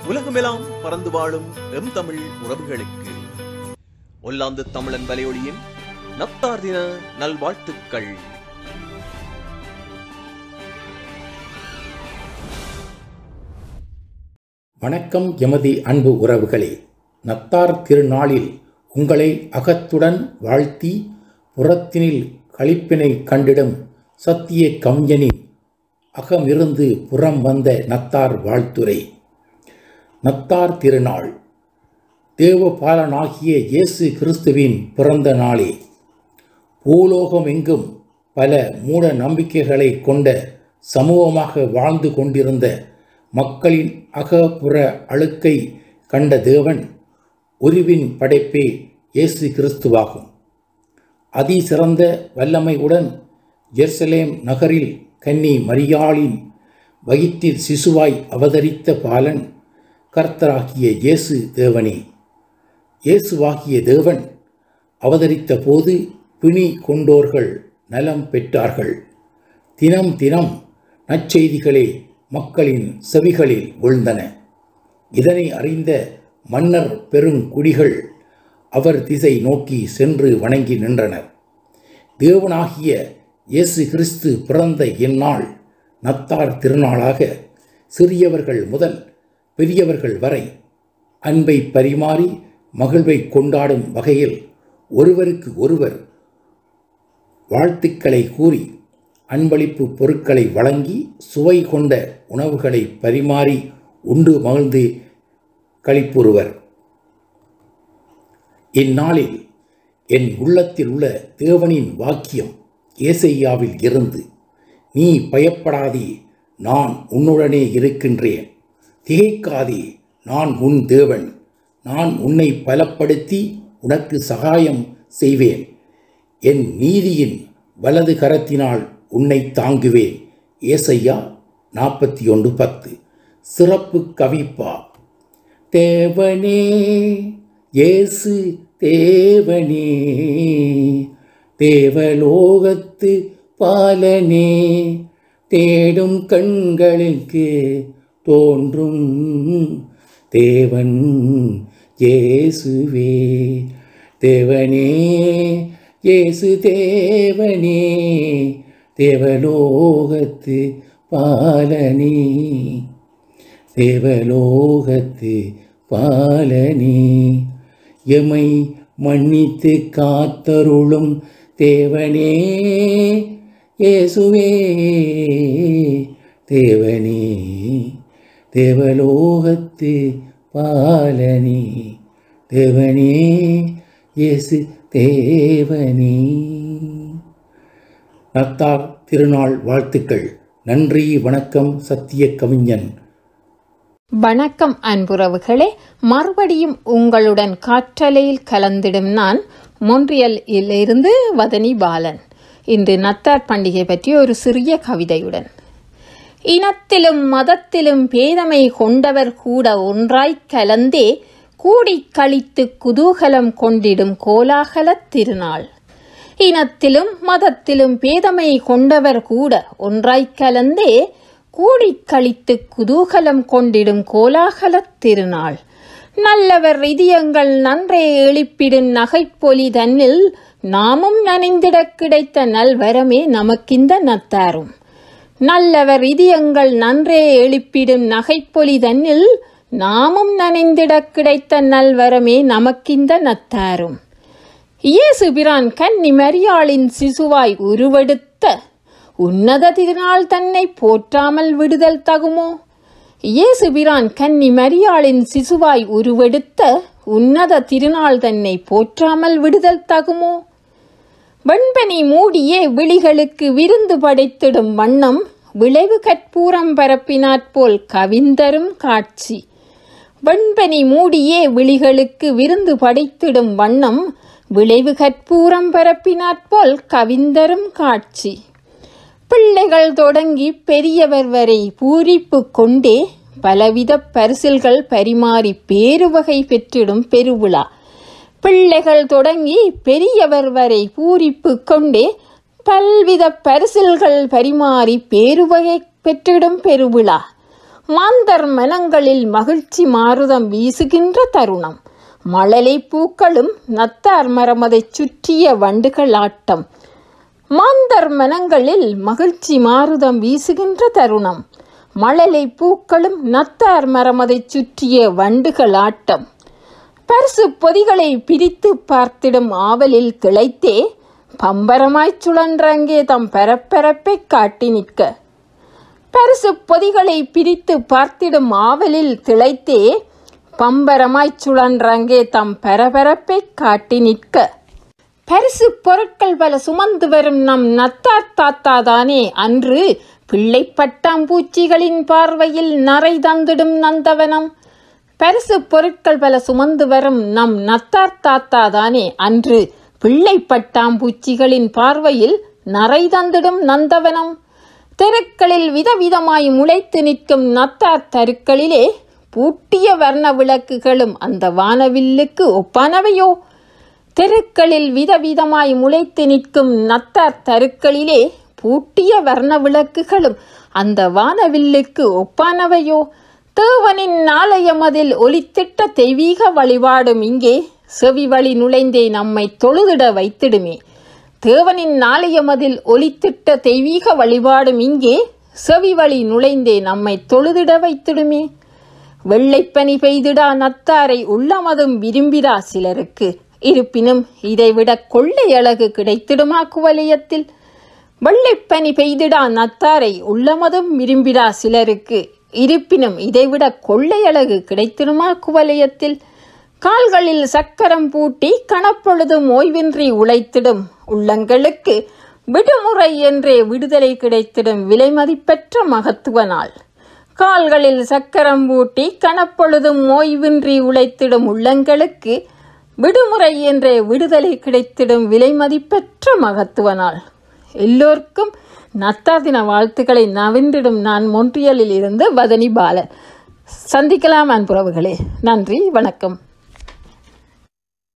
உலகமெல்லாம் பறந்து வாழும் எம் தமிழ் உறவுகளுக்கு ஒல்லாந்து தமிழன் வலையொலியின் நத்தார் தின நல்வாழ்த்துக்கள் வணக்கம் எமது அன்பு உறவுகளே நத்தார் திருநாளில் உங்களை அகத்துடன் வாழ்த்தி புறத்தினில் களிப்பினை கண்டிடும் சத்திய கவிஞனின் அகமிருந்து புறம் வந்த நத்தார் வாழ்த்துரை நத்தார் திருநாள் தேவபாலனாகிய இயேசு கிறிஸ்துவின் பிறந்த நாளே பூலோகம் எங்கும் பல மூட நம்பிக்கைகளை கொண்ட சமூகமாக வாழ்ந்து கொண்டிருந்த மக்களின் அகப்புற அழுக்கை கண்ட தேவன் உருவின் படைப்பே இயேசு கிறிஸ்துவாகும் அதிசிறந்த வல்லமையுடன் ஜெருசலேம் நகரில் கன்னி மரியாளின் வயிற்றில் சிசுவாய் அவதரித்த பாலன் கர்த்தராகிய இயேசு தேவனே இயேசுவாகிய தேவன் அவதரித்த போது பிணி கொண்டோர்கள் நலம் பெற்றார்கள் தினம் தினம் நற்செய்திகளே மக்களின் செவிகளில் விழுந்தன இதனை அறிந்த மன்னர் பெருங்குடிகள் அவர் திசை நோக்கி சென்று வணங்கி நின்றனர் தேவனாகிய இயேசு கிறிஸ்து பிறந்த இந்நாள் நத்தார் திருநாளாக சிறியவர்கள் முதல் பெரியவர்கள் வரை அன்பை பரிமாறி மகிழ்வை கொண்டாடும் வகையில் ஒருவருக்கு ஒருவர் வாழ்த்துக்களை கூறி அன்பளிப்பு பொருட்களை வழங்கி சுவை கொண்ட உணவுகளை பரிமாறி உண்டு மகிழ்ந்து களிப்புறுவர் இந்நாளில் என் உள்ளத்தில் உள்ள தேவனின் வாக்கியம் ஏசையாவில் இருந்து நீ பயப்படாதே நான் உன்னுடனே இருக்கின்றேன் திகைக்காதே நான் உன் தேவன் நான் உன்னை பலப்படுத்தி உனக்கு சகாயம் செய்வேன் என் நீதியின் வலது கரத்தினால் உன்னை தாங்குவேன் ஏசையா நாற்பத்தி ஒன்று பத்து சிறப்பு கவிப்பா தேவனே இயேசு தேவனே தேவலோகத்து பாலனே தேடும் கண்களுக்கு தோன்றும் தேவன் இயேசுவே தேவனே இயேசு தேவனே தேவலோகத்து பாலனே தேவலோகத்து பாலனே எமை மன்னித்து காத்தருளும் தேவனே இயேசுவே தேவனே தேவலோகத்து பாலனே தேவனே இயேசு தேவனே நத்தார் திருநாள் வாழ்த்துக்கள் நன்றி வணக்கம் சத்திய கவிஞன் வணக்கம் அன்புறவுகளே மறுபடியும் உங்களுடன் காற்றலையில் கலந்திடும் நான் மொன்றியலில் இருந்து வதனி பாலன் இன்று நத்தார் பண்டிகை பற்றி ஒரு சிறிய கவிதையுடன் இனத்திலும் மதத்திலும் பேதமை கொண்டவர் கூட ஒன்றாய்க் கலந்தே கூடிக் கழித்து குதூகலம் கொண்டிடும் கோலாகலத் திருநாள் இனத்திலும் மதத்திலும் பேதமை கொண்டவர் கூட ஒன்றாய்க் கலந்தே கூடிக் கழித்து குதூகலம் கொண்டிடும் கோலாகலத் திருநாள் நல்லவர் இதயங்கள் நன்றே எழுப்பிடும் நகைப்பொலி தன்னில் நாமும் நனைந்திடக் கிடைத்த நல்வரமே நமக்கிந்த நத்தாரும் நல்லவர் இதயங்கள் நன்றே எழுப்பிடும் நகைப்பொலி தன்னில் நாமும் நனைந்திடக் கிடைத்த நல்வரமே நமக்கிந்த நத்தாரும் இயேசு பிரான் கன்னி மரியாளின் சிசுவாய் உருவெடுத்த உன்னத திருநாள் தன்னை போற்றாமல் விடுதல் தகுமோ இயேசு பிரான் கன்னி மரியாளின் சிசுவாய் உருவெடுத்த உன்னத திருநாள் தன்னை போற்றாமல் விடுதல் தகுமோ வெண்பனி மூடியே விழிகளுக்கு விருந்து படைத்திடும் வண்ணம் விளைவு கற்பூரம் பரப்பினாற்போல் கவிந்தரும் காட்சி வெண்பனி மூடியே விழிகளுக்கு விருந்து படைத்திடும் வண்ணம் விளைவு கற்பூரம் பரப்பினாற்போல் கவிந்தரும் காட்சி பிள்ளைகள் தொடங்கி பெரியவர் வரை பூரிப்பு கொண்டே பலவித பரிசில்கள் பரிமாறி பேருவகை பெற்றிடும் பெருவிழா பிள்ளைகள் தொடங்கி பெரியவர் வரை பூரிப்பு கொண்டே பல்வித பரிசில்கள் பரிமாறி பேருவகை பெற்றிடும் பெருவிழா மாந்தர் மனங்களில் மகிழ்ச்சி மாறுதம் வீசுகின்ற தருணம் மழலை பூக்களும் நத்தார் மரமதைச் சுற்றிய வண்டுகள் ஆட்டம் மாந்தர் மனங்களில் மகிழ்ச்சி மாறுதம் வீசுகின்ற தருணம் மழலை பூக்களும் நத்தார் மரமதைச் சுற்றிய வண்டுகள் ஆட்டம் பரிசு பொதிகளை பிரித்து பார்த்திடும் ஆவலில் கிளைத்தே பம்பரமாய்ச் சுழன்றங்கே தம் பரப்பரப்பை காட்டி நிற்க பரிசு பொதிகளை பிரித்து பார்த்திடும் ஆவலில் திளைத்தே பம்பரமாய்ச் சுழன்றங்கே தம் பரபரப்பை காட்டி நிற்க பரிசு பொருட்கள் பல சுமந்து வரும் நம் நத்தார் தாத்தாதானே அன்று பிள்ளை பட்டாம்பூச்சிகளின் பார்வையில் நரை தந்திடும் நந்தவனம் பரிசு பொருட்கள் பல சுமந்து வரும் நம் நத்தார் தாத்தாதானே அன்று பிள்ளை பட்டாம்பூச்சிகளின் பார்வையில் நரை தந்திடும் நந்தவனம் தெருக்களில் விதவிதமாய் முளைத்து நிற்கும் நத்தார் தருக்களிலே பூட்டிய வர்ண விளக்குகளும் அந்த வானவில்லுக்கு ஒப்பானவையோ தெருக்களில் விதவிதமாய் முளைத்து நிற்கும் நத்தார் தருக்களிலே பூட்டிய வர்ண விளக்குகளும் அந்த வானவில்லுக்கு ஒப்பானவையோ தேவனின் நாளையமதில் ஒலித்திட்ட தெய்வீக வழிபாடும் இங்கே செவி வழி நுழைந்தே நம்மை தொழுதிட வைத்திடுமே தேவனின் நாளையமதில் ஒலித்திட்ட தெய்வீக வழிபாடும் இங்கே செவி வழி நுழைந்தே நம்மை தொழுதிட வைத்திடுமே வெள்ளைப்பனி பெய்திடா நத்தாரை உள்ளமதும் விரும்பிடா சிலருக்கு இருப்பினும் இதைவிட கொள்ளை அழகு கிடைத்திடுமா குவலயத்தில் வெள்ளைப்பனி பெய்திடா நத்தாரை உள்ளமதும் விரும்பிடா சிலருக்கு இருப்பினும் இதைவிட கொள்ளை அழகு கிடைத்திடுமா குவலயத்தில் கால்களில் சக்கரம் பூட்டி கணப்பொழுதும் ஓய்வின்றி உழைத்திடும் உள்ளங்களுக்கு விடுமுறை என்றே விடுதலை கிடைத்திடும் விலை மதிப்பெற்ற மகத்துவ நாள் கால்களில் சக்கரம் பூட்டி கணப்பொழுதும் ஓய்வின்றி உழைத்திடும் உள்ளங்களுக்கு விடுமுறை என்றே விடுதலை கிடைத்திடும் விலை மதிப்பெற்ற மகத்துவ நாள் எல்லோருக்கும் நத்தா தின வாழ்த்துக்களை நவின்றிடும் நான் மொன்றியலில் இருந்து வதனி பாலன் சந்திக்கலாம் அன்புறவுகளே நன்றி வணக்கம்